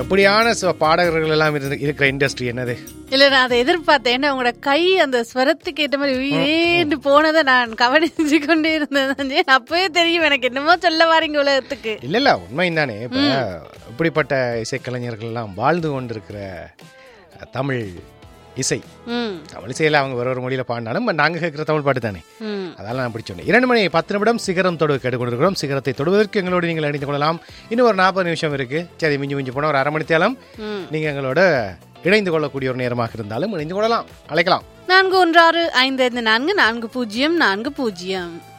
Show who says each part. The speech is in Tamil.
Speaker 1: எப்படியான ச- பாடகர்கள் எல்லாம் இருந்து- இருக்கிற இண்டஸ்ட்ரி என்னது
Speaker 2: இல்ல நான் அதை எதிர்பார்த்தேன் ஏன்னா உங்களோட கை அந்த ஸ்வரத்துக்கு ஏற்ற மாதிரி உயிரேண்டு போனதை நான் கவனிச்சு கொண்டே இருந்தேன் அப்பவே தெரியும் எனக்கு என்னமோ சொல்ல வாரீங்க உலகத்துக்கு
Speaker 1: இல்ல இல்ல உண்மை தானே இப்ப இப்படிப்பட்ட இசைக்கலைஞர்கள் எல்லாம் வாழ்ந்து கொண்டிருக்கிற அஹ், தமிழ் இசை
Speaker 2: ம்
Speaker 1: தமிழ் இசையில அவங்க வேற ஒரு மொழியில பாடினாலும் நாங்க கேட்கிற தமிழ் பாட்டு தானே
Speaker 2: ம்
Speaker 1: அதெல்லாம் நான் பிடிச்ச சொன்னேன் இரண்டு மணி பத்து நிமிடம் சிகரம் தொடு கேட்டுக்கொண்டிருக்கிறோம் சிகரத்தை தொடுவதற்கு எங்களோடு நீங்கள் அணிந்து கொள்ளலாம் இன்னும் ஒரு நாற்பது நிமிஷம் இருக்கு சரி மிஞ்சி மிஞ்சி போனால் ஒரு அரை மணி தேலம்
Speaker 2: ம்
Speaker 1: நீங்க எங்களோட இணைந்து கொள்ளக்கூடிய ஒரு நேரமாக இருந்தாலும் இணைந்து கொள்ளலாம் அழைக்கலாம்
Speaker 2: நான்கு ஒன்று ஆறு ஐந்து ஐந்து நான்கு நான்கு பூஜ்ஜியம் நான்கு பூஜ்ஜியம்